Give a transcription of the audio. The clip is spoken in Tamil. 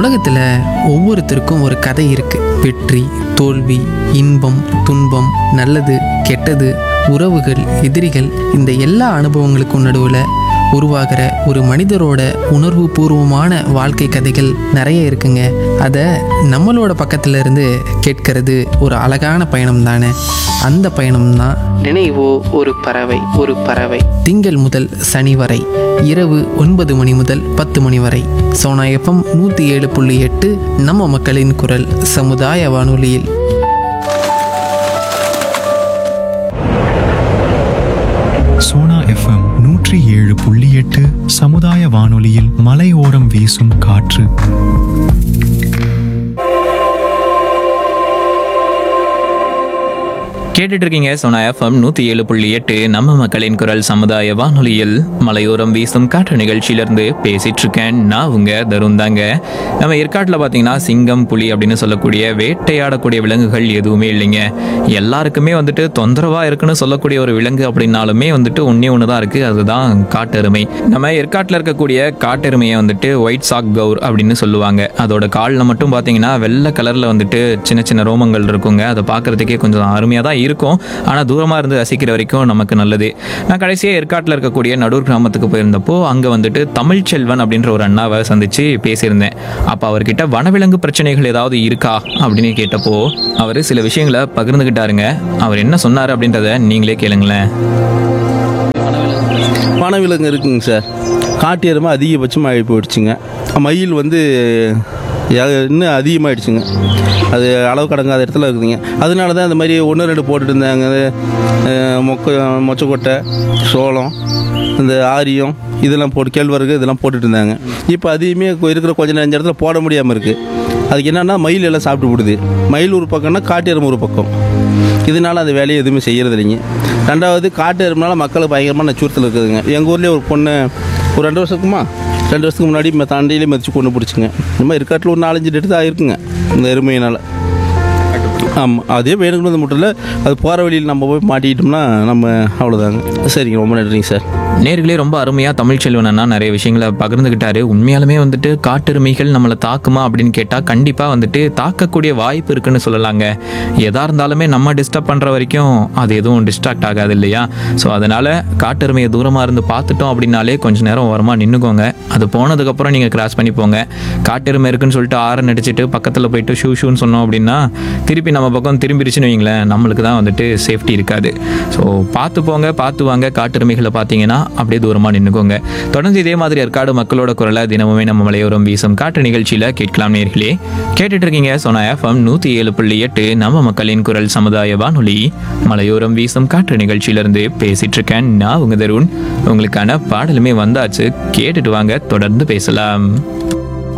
உலகத்தில் ஒவ்வொருத்தருக்கும் ஒரு கதை இருக்கு வெற்றி தோல்வி இன்பம் துன்பம் நல்லது கெட்டது உறவுகள் எதிரிகள் இந்த எல்லா அனுபவங்களுக்கும் நடுவில் உருவாகிற ஒரு மனிதரோட உணர்வு பூர்வமான வாழ்க்கை கதைகள் நிறைய இருக்குங்க அதை நம்மளோட பக்கத்துல இருந்து கேட்கறது ஒரு அழகான பயணம் தானே அந்த பயணம் தான் நினைவோ ஒரு பறவை ஒரு பறவை திங்கள் முதல் சனி வரை இரவு ஒன்பது மணி முதல் பத்து மணி வரை சோனா எஃப்எம் நூற்றி ஏழு புள்ளி எட்டு நம்ம மக்களின் குரல் சமுதாய வானொலியில் சோனா எஃப்எம் நூற்றி ஏழு புள்ளி எட்டு சமுதாய வானொலியில் மலையோரம் வீசும் காற்று கேட்டுட்டு இருக்கீங்க சோனா எஃப்எம் நூத்தி ஏழு புள்ளி எட்டு நம்ம மக்களின் குரல் சமுதாய வானொலியில் மலையோரம் வீசும் காற்று நிகழ்ச்சியிலிருந்து பேசிட்டு இருக்கேன் நான் உங்க தருண் தாங்க நம்ம ஏற்காட்டில் பார்த்தீங்கன்னா சிங்கம் புலி அப்படின்னு சொல்லக்கூடிய வேட்டையாடக்கூடிய விலங்குகள் எதுவுமே இல்லைங்க எல்லாருக்குமே வந்துட்டு தொந்தரவா இருக்குன்னு சொல்லக்கூடிய ஒரு விலங்கு அப்படின்னாலுமே வந்துட்டு ஒன்னே ஒன்று தான் இருக்கு அதுதான் காட்டெருமை நம்ம ஏற்காட்டில் இருக்கக்கூடிய காட்டெருமையை வந்துட்டு ஒயிட் சாக் கவுர் அப்படின்னு சொல்லுவாங்க அதோட காலில் மட்டும் பார்த்தீங்கன்னா வெள்ளை கலரில் வந்துட்டு சின்ன சின்ன ரோமங்கள் இருக்குங்க அதை பார்க்கறதுக்கே கொஞ்சம் அருமையாக தான் இருக்கும் ஆனால் தூரமாக இருந்து ரசிக்கிற வரைக்கும் நமக்கு நல்லது நான் கடைசியாக ஏற்காட்டில் இருக்கக்கூடிய நடூர் கிராமத்துக்கு போயிருந்தப்போ அங்கே வந்துட்டு தமிழ்ச்செல்வன் அப்படின்ற ஒரு அண்ணாவை சந்திச்சு பேசியிருந்தேன் அப்போ அவர்கிட்ட வனவிலங்கு பிரச்சனைகள் ஏதாவது இருக்கா அப்படின்னு கேட்டப்போ அவர் சில விஷயங்களை பகிர்ந்துக்கிட்டாருங்க அவர் என்ன சொன்னார் அப்படின்றத நீங்களே கேளுங்களேன் வனவிலங்கு இருக்குங்க சார் காட்டு எருமை அதிகபட்சமாக ஆகி போயிடுச்சுங்க மயில் வந்து யா- இன்னும் அதிகமாகிடுச்சுங்க அது அளவு கடங்காத இடத்துல இருக்குதுங்க அதனால தான் இந்த மாதிரி ஒன்று ரெண்டு போட்டுட்டு இருந்தாங்க அஹ், மொக்க மொச்சக்கொட்டை சோளம் இந்த ஆரியம் இதெல்லாம் போட்டு கேழ்வரகு இதெல்லாம் போட்டுட்டு இருந்தாங்க இப்போ அதையுமே கொ- இருக்கிற கொஞ்ச நஞ்ச இடத்துல போட முடியாமல் இருக்குது அதுக்கு என்னன்னா மயில் எல்லாம் சாப்பிட்டு விடுது மயில் ஒரு பக்கம்னா காட்டு எருமை ஒரு பக்கம் இதனால அந்த வேலையை எதுவுமே செய்யறது இல்லைங்க ரெண்டாவது காட்டு எருமைனால மக்களுக்கு பயங்கரமான அச்சுறுத்தல் இருக்குதுங்க எங்கள் ஊர்லேயே ஒரு பொண்ணு ஒரு ரெண்டு வருஷத்துக்குமா ரெண்டு வருஷத்துக்கு முன்னாடி ம- தாண்டியிலே மதிச்சு கொண்டு பிடிச்சிங்க இந்த மாதிரி இருக்காட்டில் ஒரு நாலஞ்சு எடுத்து ஆயிருக்குங்க இந்த எருமையினால் ஆமாம் அதே வேணுங்கிறது மட்டும் இல்லை அது போகிற வழியில் நம்ம போய் மாட்டிக்கிட்டோம்னா நம்ம அவ்வளோதாங்க சரிங்க ரொம்ப நன்றிங்க சார் நேர்களே ரொம்ப அருமையாக தமிழ்ச்செல்வன் அண்ணா நிறைய விஷயங்களை பகிர்ந்துக்கிட்டாரு உண்மையாலுமே வந்துட்டு காட்டெருமைகள் நம்மளை தாக்குமா அப்படின்னு கேட்டால் கண்டிப்பாக வந்துட்டு தாக்கக்கூடிய வாய்ப்பு இருக்குன்னு சொல்லலாங்க எதா இருந்தாலுமே நம்ம டிஸ்டர்ப் பண்ணுற வரைக்கும் அது எதுவும் டிஸ்ட்ராக்ட் ஆகாது இல்லையா ஸோ அதனால் காட்டெருமையை தூரமாக இருந்து பார்த்துட்டோம் அப்படின்னாலே கொஞ்ச நேரம் ஓரமாக நின்றுக்கோங்க அது போனதுக்கப்புறம் நீங்கள் கிராஸ் பண்ணி போங்க காட்டெருமை இருக்குன்னு சொல்லிட்டு ஆரன் அடிச்சிட்டு பக்கத்தில் போயிட்டு ஷூ ஷூன்னு சொன்னோம் அப்படின்னா திருப்பி நம்ம பக்கம் திரும்பிடுச்சுன்னு வைங்களேன் நம்மளுக்கு தான் வந்துட்டு சேஃப்டி இருக்காது ஸோ பார்த்து போங்க பார்த்து வாங்க காட்டெருமைகளை பார்த்தீங்கன்னா அப்படியே தூரமாக நின்றுக்கோங்க தொடர்ந்து இதே மாதிரி ஏற்காடு மக்களோட குரலை தினமுமே நம்ம மலையோரம் வீசும் காட்டு நிகழ்ச்சியில் கேட்கலாம் நேர்களே கேட்டுட்டு இருக்கீங்க சோனா எஃப்எம் நூற்றி ஏழு புள்ளி எட்டு நம்ம மக்களின் குரல் சமுதாய வானொலி மலையோரம் வீசும் காற்று நிகழ்ச்சியிலிருந்து பேசிட்டு இருக்கேன் நான் உங்க தருண் உங்களுக்கான பாடலுமே வந்தாச்சு கேட்டுட்டு வாங்க தொடர்ந்து பேசலாம்